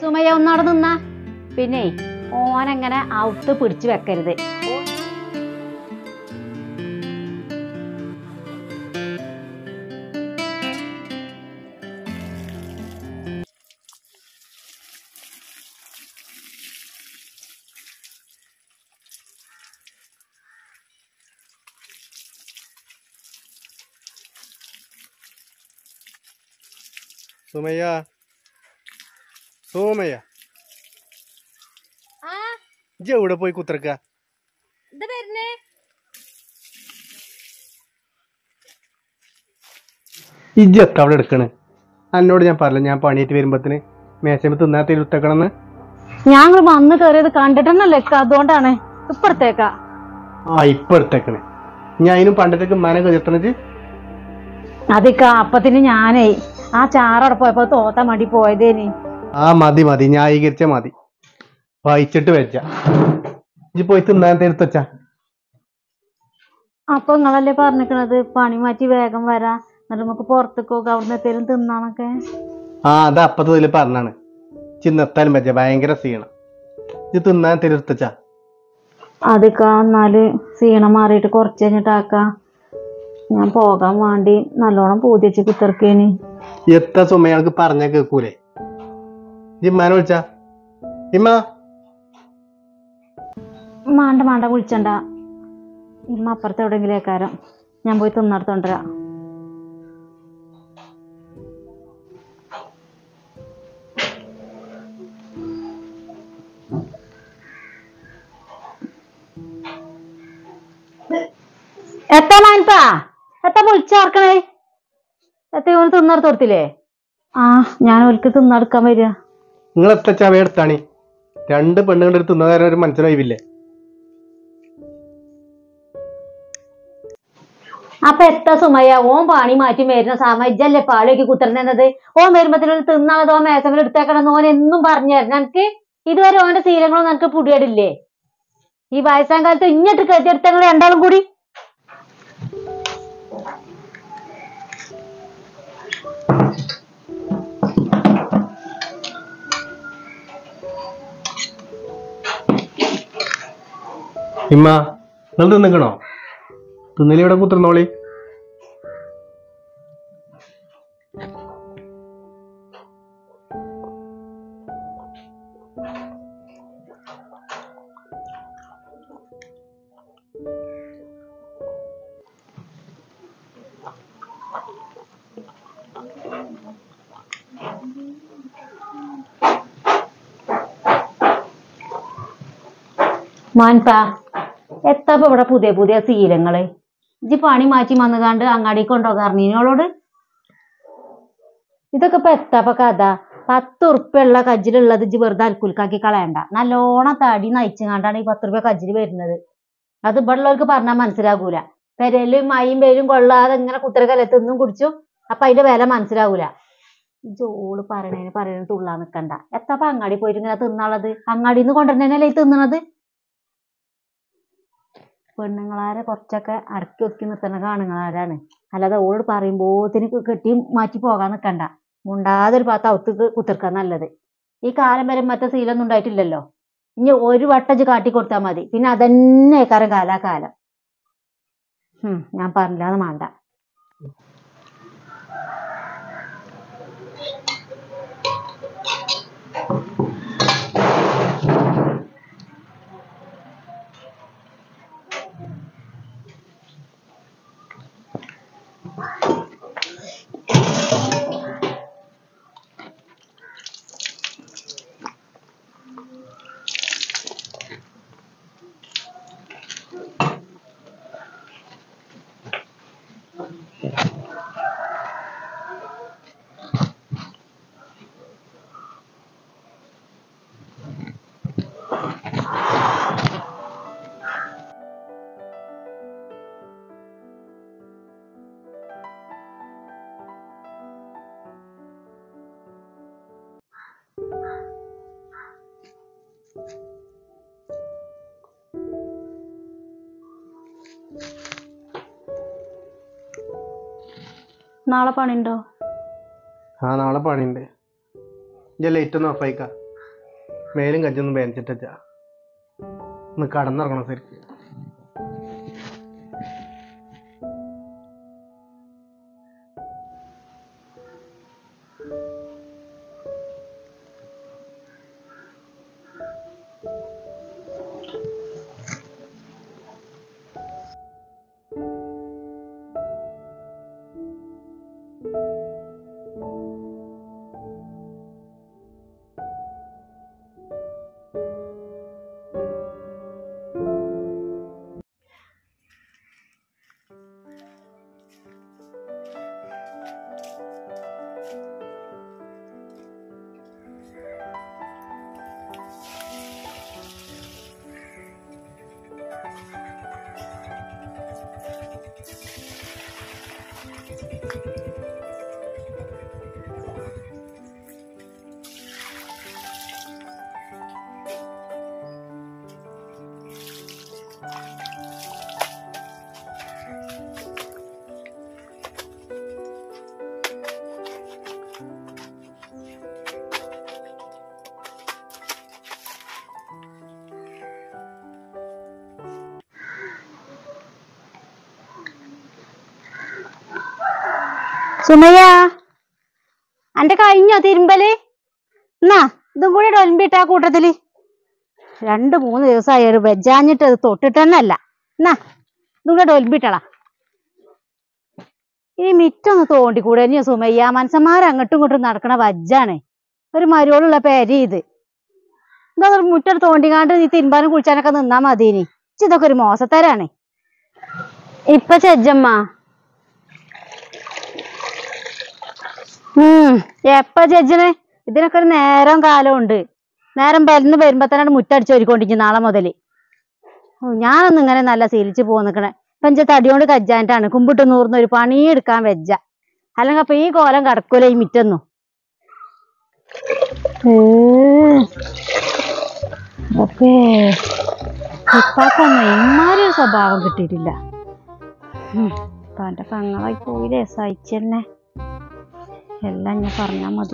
സുമയ ഒന്നവിടെ നിന്നാ പിന്നെ ഓനങ്ങനെ ഔത്ത് പിടിച്ചു വെക്കരുത് സുമയ്യ സോമയ്യ ആ ഇജ്ജ് എവിടെ പോയി കുത്തിറക്ക ഇത് വരുന്നേ ഇജ്ജ് എത്ത അവിടെ എടുക്കണ് എന്നോട് ഞാൻ പറഞ്ഞില്ല ഞാൻ പണിയായിട്ട് വരുമ്പത്തിന് മേശമ്പ് തിന്നാ തിരുത്തക്കണെന്ന് ഞങ്ങൾ വന്ന് കയറിയത് കണ്ടിട്ടെന്നല്ലേ അതുകൊണ്ടാണ് ഇപ്പഴത്തേക്കാ ആ ഇപ്പൊ എടുത്തേക്കണേ ഞാൻ അതിനും പണ്ടത്തേക്ക് മന കയറ്റണത് അതിക്ക അപ്പത്തിന് ഞാനേ ആ ചാറവിടെ പോയപ്പോ തോത്താൻ വേണ്ടി പോയതേനി ആ മതി മതി ന്യായീകരിച്ച മതി വായിച്ചിട്ട് വെച്ച ഇജ്ജ് പോയി തിന്നാൻ തിരുത്തച്ച അപ്പൊ നിങ്ങളല്ലേ പറഞ്ഞിക്കണത് പണി മാറ്റി വേഗം വരാ എന്നിട്ട് നമുക്ക് പുറത്തേക്ക് പോകാം അവിടുന്ന് എത്തേലും തിന്നാന്നൊക്കെ ആ അത് അപ്പത്തെ ഇതിൽ പറഞ്ഞാണ് ചിന്നെത്താലും വെച്ച ഭയങ്കര ക്ഷീണം ഇജ്ജ് തിന്നാൻ തിരുത്തച്ച അതിക്ക എന്നാല് ക്ഷീണം മാറിയിട്ട് കുറച്ച് കഴിഞ്ഞിട്ടാക്ക ഞാൻ പോകാൻ വേണ്ടി നല്ലോണം പൂതി വെച്ച് കുത്തിറക്കേനി എത്ര സുമയാൾക്ക് പറഞ്ഞ കേക്കൂലേ ഇമ്മാനെ വിളിച്ച ഇമ്മ മാണ്ട മാണ്ട വിളിച്ചണ്ട ഇമ്മ അപ്പുറത്ത് എവിടെയെങ്കിലും ഏക്കാരം ഞാൻ പോയി തിന്നടത്തോണ്ടരാ എത്താ മാനപ്പാ എത്താ വിളിച്ചാർക്കണേ എത്ത ഓന് തിന്നടത്ത് കൊടുത്തില്ലേ ആ ഞാൻ ഓൽക്ക് തിന്നടക്കാൻ വരിക നിങ്ങൾ എത്ര ചവ എടുത്താണി രണ്ട് പെണ്ണുങ്ങളുടെ അടുത്ത് തിന്നതാരം ഒരു മനസ്സിലായില്ലേ അപ്പൊ എത്ര സുമയ ഓൻ പാണി മാറ്റി വരുന്ന സമയം ഇജ്ജല്ലേ പാളിയൊക്കെ കുത്തിരുന്നത് ഓൻ വരുമ്പത്തിനൊരു തിന്നാളത് ഓൻ മേസമിൽ എടുത്തേക്കണം ഓൻ എന്നും പറഞ്ഞു തരണം എനിക്ക് ഇതുവരെ ഓന്റെ ശീലങ്ങളൊന്നും എനിക്ക് പുടിയടില്ലേ ഈ വയസ്സാം കാലത്ത് ഇങ്ങോട്ട് കെട്ടിയെടുത്തങ്ങൾ രണ്ടാളും കൂടി ഇമ്മ നിങ്ങൾ തിന്നിക്കണോ തിന്നലി ഇവിടെ കുത്തിർന്നോളി മാൻപാ എത്താപ്പ ഇവിടെ പുതിയ പുതിയ ശീലങ്ങള് ഇജ്ജ് പണി മാറ്റി വന്നുകാണ്ട് അങ്ങാടിക്ക് കൊണ്ടുപോകാറിനോളോട് ഇതൊക്കെ ഇപ്പൊ എത്താപ്പ കഥ പത്ത് ഉറുപ്പ്യുള്ള കജ്ജിലുള്ളത് ഇജ്ജ് വെറുതെ അൽക്കുൽക്കാക്കി കളയണ്ട നല്ലോണം തടി നയിച്ചുകൊണ്ടാണ് ഈ പത്ത് ഉറുപ്പ്യ കജ്ജിൽ വരുന്നത് അത് ഇവിടെ ഉള്ളവർക്ക് പറഞ്ഞാൽ മനസ്സിലാകൂല പെരയിലും മയും പേരും കൊള്ളാതെ ഇങ്ങനെ കുത്തിരക്കല്ല തിന്നും കുടിച്ചു അപ്പൊ അതിന്റെ വില മനസ്സിലാവൂല ജോള് പറയണേന് പറയണ തുള്ളാ നിക്കണ്ട എത്താപ്പ അങ്ങാടി പോയിട്ട് ഇങ്ങനെ തിന്നാളത് അങ്ങാടിന്ന് കൊണ്ടുവരുന്നതല്ലേ ഈ തിന്നണത് പെണ്ണുങ്ങളാരെ കുറച്ചൊക്കെ അടക്കി ഒതുക്കി നിർത്തുന്ന കാണുങ്ങളാരാണ് അല്ലാതെ ഓളോട് പറയുമ്പോത്തിന് കെട്ടി മാറ്റി പോകാൻ നിൽക്കണ്ട മുണ്ടാതെ ഒരു ഭാഗത്ത് ഔത്ത് കുത്തിർക്കാൻ നല്ലത് ഈ കാലം വരെ മറ്റേ ശീലമൊന്നും ഉണ്ടായിട്ടില്ലല്ലോ ഇനി ഒരു വട്ടച്ച് കാട്ടി കൊടുത്താൽ മതി പിന്നെ അതന്നെ കാരം കാലാകാലം ഉം ഞാൻ പറഞ്ഞില്ലാന്ന് വേണ്ട നാളെ പണിയുണ്ടോ ആ നാളെ പണിയുണ്ട് ഇജ്ജ ലൈറ്റ് ഒന്ന് ഓഫായിക്ക മേലും കഞ്ചൊന്നും വേദനിച്ചിട്ട് വെച്ചാ ഒന്ന് കടന്നിറങ്ങണം ശരിക്ക് സുമയ്യ അന്റെ കഴിഞ്ഞോ തിരുമ്പല് എന്നാ ഇതും കൂടി ഒലമ്പിട്ട ആ കൂട്ടത്തില് രണ്ട് മൂന്ന് ദിവസമായി ഒരു വെജാഞ്ഞിട്ട് അത് തൊട്ടിട്ട് തന്നെ അല്ല എന്നാ ഇതും കൂടെ ഒലമ്പിട്ടളാ ഈ മിറ്റൊന്ന് തോണ്ടിക്കൂടെ ഇനി സുമയ്യ മനുഷ്യന്മാർ അങ്ങോട്ടും ഇങ്ങോട്ടും നടക്കണ വജ്ജാണ് ഒരു മരുവോളുള്ള പേര് ഇത് എന്താ ഒരു മുറ്റം തോണ്ടിക്കാണ്ട് നീ തിരുമ്പാനും കുളിച്ചാനൊക്കെ നിന്നാ മതി ഇനി ഇച്ച് ഇതൊക്കെ ഒരു മോശത്തരാണ് ഇപ്പൊ ചെജ്ജമ്മ ഉം എപ്പ ജഡ്ജിന് ഇതിനൊക്കെ ഒരു നേരം കാലം ഉണ്ട് നേരം പെരന്ന് വരുമ്പോ തന്നെ മുറ്റടിച്ച് ഒരുക്കൊണ്ടിരിക്കും നാളെ മുതല് ഓ, ഞാനൊന്നും ഇങ്ങനെ നല്ല ശീലിച്ച് പോന്നിക്കണേ ഇപ്പൊ എന്റെ തടിയോണ്ട് കജ്ജാനിട്ടാണ് കുമ്പിട്ട് നൂർന്ന് ഒരു പണിയെടുക്കാൻ വെജ്ജ അല്ലെങ്കിൽ അപ്പൊ ഈ കോലം കടക്കൂല ഈ മിറ്റൊന്നും ഓക്കേ ഇപ്പാക്കൊന്നും ഇമാരൊരു സ്വഭാവം കിട്ടിയിട്ടില്ല ഉം, ഇപ്പൊ എന്റെ പെങ്ങളായി പോയില്ലേ സഹിച്ചെന്നെ എല്ലാം ഞാൻ പറഞ്ഞാ മതി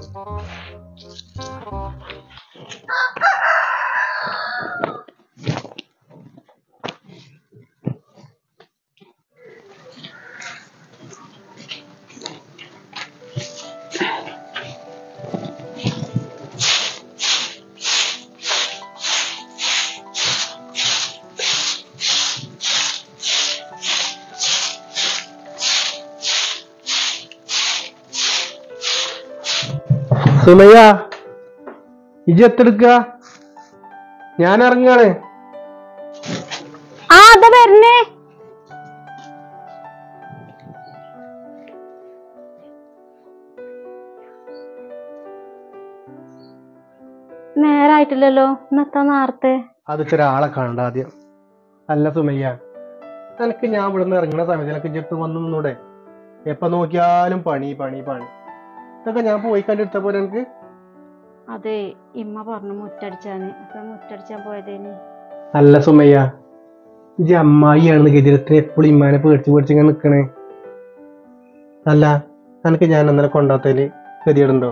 സുമയ്യ ഇജ് എത്തെടുക്ക ഞാൻ ഇറങ്ങാണ് ആ അതാ വരണേ നേരായിട്ടില്ലല്ലോ ഇന്നെത്താ നേരത്തെ അത് ചില ആളെ കണ്ട ആദ്യം അല്ല സുമയ്യ നിനക്ക് ഞാൻ ഇവിടുന്ന് ഇറങ്ങുന്ന സമയത്ത് എനിക്ക് ഇജ്ജെടുത്ത് വന്നു നിന്നൂടെ എപ്പോ നോക്കിയാലും പണി പണി പണി ഇതൊക്കെ ഞാൻ പോയി കണ്ടെടുത്ത പോലെ എനിക്ക് അതെ ഇമ്മ പറഞ്ഞു മുറ്റടിച്ചാന് അപ്പൊ മുറ്റടിച്ചാൻ പോയതേന് അല്ല സുമയ്യ ഇജ്ജ് അമ്മായിയാണെന്ന് കരുതിയിട്ട് എപ്പോഴും ഇമ്മാനെ പേടിച്ച് പേടിച്ച് ഇങ്ങനെ നിക്കണേ അല്ല നിനക്ക് ഞാൻ അന്നേരം കൊണ്ടാത്തതില് ഗതികേടുണ്ടോ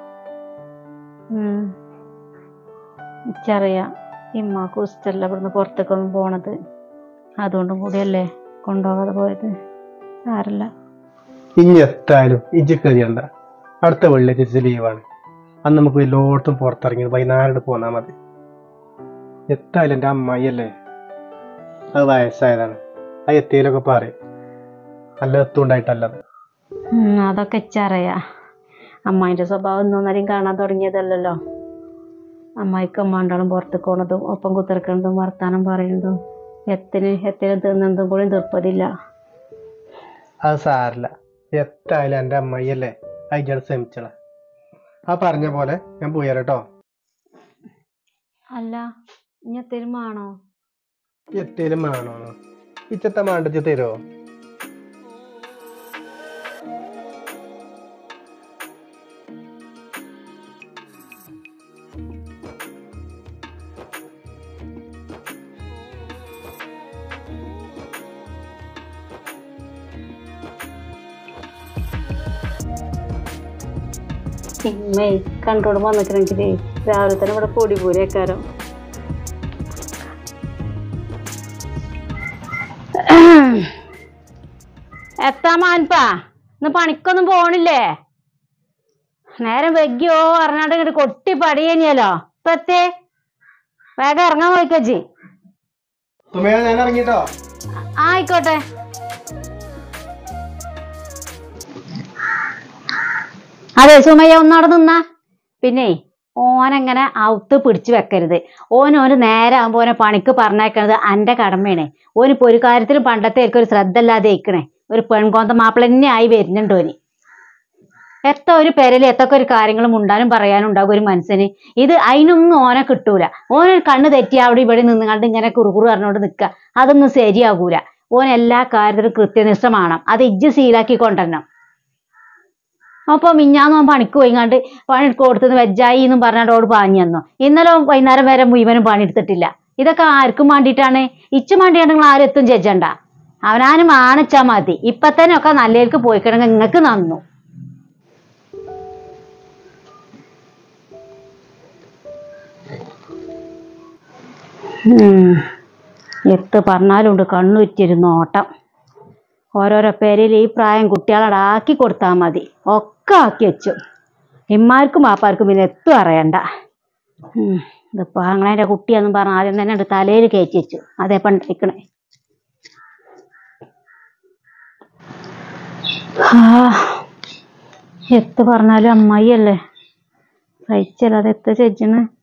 എനിക്കറിയാം ഇമ്മാക്കും ഇഷ്ടമല്ല ഇവിടുന്ന് പുറത്തേക്കൊന്നും പോണത് അതുകൊണ്ടും കൂടിയല്ലേ കൊണ്ടുപോകാതെ പോയത് സാരല്ല ഇനി എത്തായാലും ഇജ്ജ് കഴിയണ്ട അടുത്ത വെള്ളിയാഴ്ച ലീവാണ് അന്ന് നമുക്ക് എല്ലായിടത്തും പുറത്തിറങ്ങി വൈകുന്നേരം പോന്നാ മതി എത്തായാലും എൻ്റെ അമ്മായി അത് വയസ്സായതാണ് ആ എത്തിയിലൊക്കെ പറയും നല്ല എത്തുണ്ടായിട്ടല്ലത് ഉം, അതൊക്കെ ഇച്ചറിയാ അമ്മായിന്റെ സ്വഭാവം ഇന്നൊന്നരെയും കാണാൻ തുടങ്ങിയതല്ലല്ലോ അമ്മായിക്ക് അമ്മാണ്ടാളും പുറത്തേക്ക് പോണതും ഒപ്പം കുത്തിറക്കണതും വർത്താനം പറയുന്നതും എത്തിന് എത്തിനും തിന്നതും കൂടി തീർപ്പതില്ല അത് സാരില്ല എത്തായാലും എൻ്റെ അമ്മായി അല്ലേ അയച്ചാൽ ശ്രമിച്ചള ആ പറഞ്ഞ പോലെ ഞാൻ പോയി കേട്ടോ അല്ല ഇനി എത്തേലും വേണോ എത്തേലും വേണോ ഇച്ചത്തെ മാണ്ടച്ച് തരുമോ ഇമ്മേ കണ്ടോട് വന്നിക്കണെങ്കിലേ രാവിലെ തന്നെ ഇവിടെ പൊടി പൂരേക്കാരം എത്താ മാൻപാ ഇന്ന് പണിക്കൊന്നും പോണില്ലേ നേരം വെഗ്ഗിയോ പറഞ്ഞാണ്ട് ഇങ്ങോട്ട് കൊട്ടി പടിയനിയല്ലോ ഇപ്പൊ എത്തേ വേഗം ഇറങ്ങാൻ പോയിക്കച്ചി സുമയ ഞാൻ ഇറങ്ങിട്ടോ ആയിക്കോട്ടെ അതെ സുമയ്യ ഒന്നവിടെ നിന്നാ പിന്നെ ഓനെങ്ങനെ ഔത്ത് പിടിച്ചു വെക്കരുത് ഓൻ ഓന് നേരെ ആകുമ്പോ ഓനെ പണിക്ക് പറഞ്ഞേക്കണത് അന്റെ കടമയാണ് ഓനിപ്പോ ഒരു കാര്യത്തിലും പണ്ടത്തെ ഒരു ശ്രദ്ധ ഇല്ലാതെ ഇരിക്കണേ ഒരു പെൺകോന്ത മാപ്പിള തന്നെ ആയി വരുന്നുണ്ട് ഓന് എത്ര ഒരു പെരല് എത്തൊക്കെ ഒരു കാര്യങ്ങളും ഉണ്ടാനും പറയാനും ഉണ്ടാകും ഒരു മനുഷ്യന് ഇത് അതിനൊന്നും ഓനെ കിട്ടൂല ഓന് കണ്ണ് തെറ്റി അവിടെ ഇവിടെ നിന്ന് കണ്ട് ഇങ്ങനെ കുറുകുറു പറഞ്ഞോണ്ട് നിൽക്കുക അതൊന്നും ശരിയാകൂല ഓൻ എല്ലാ കാര്യത്തിലും കൃത്യനിഷ്ഠമാണ് അത് ഇജ്ജ് ശീലാക്കി കൊണ്ടുവരണം അപ്പൊ മിഞ്ഞാന്ന് ഓൻ പണിക്ക് പോയിങ്ങാണ്ട് പണി കൊടുത്തത് വെജായി എന്നും പറഞ്ഞാണ്ട് ഓട് പാഞ്ഞു തന്നു ഇന്നലെ ഓൻ വൈകുന്നേരം വരെ മുഴുവനും പണിയെടുത്തിട്ടില്ല ഇതൊക്കെ ആർക്കും വേണ്ടിയിട്ടാണ് ഇച്ചു വേണ്ടിയാണ് നിങ്ങൾ ആരും എത്തും ചെജ്ജണ്ട അവനാനും ആണിച്ചാ മതി ഇപ്പൊ തന്നെ ഒക്കെ നല്ലേക്ക് പോയിക്കണമെങ്കിൽ നിങ്ങൾക്ക് നന്നു ഉം. എത്ത് പറഞ്ഞാലുണ്ട് കണ്ണുറ്റിരുന്ന് ഓട്ടം ഓരോരോ പേരിൽ ഈ പ്രായം കുട്ടികളോട് ആക്കി കൊടുത്താൽ മതി ഒക്കെ ആക്കി വെച്ചു ഇമ്മാർക്കും പാപ്പാർക്കും പിന്നെ എത്തും അറിയണ്ട ഉം. ഇതിപ്പോ ആങ്ങളേൻ്റെ കുട്ടിയെന്നും പറഞ്ഞ ആദ്യം തന്നെ ഉണ്ട് തലയിൽ കയറ്റി വെച്ചു അതേ പണ്ടിരിക്കണേ ആ എത്ത് പറഞ്ഞാലും അമ്മായി അല്ലേ സഹിച്ചല്ല അത് എത്ത് ചെജ്ജണ്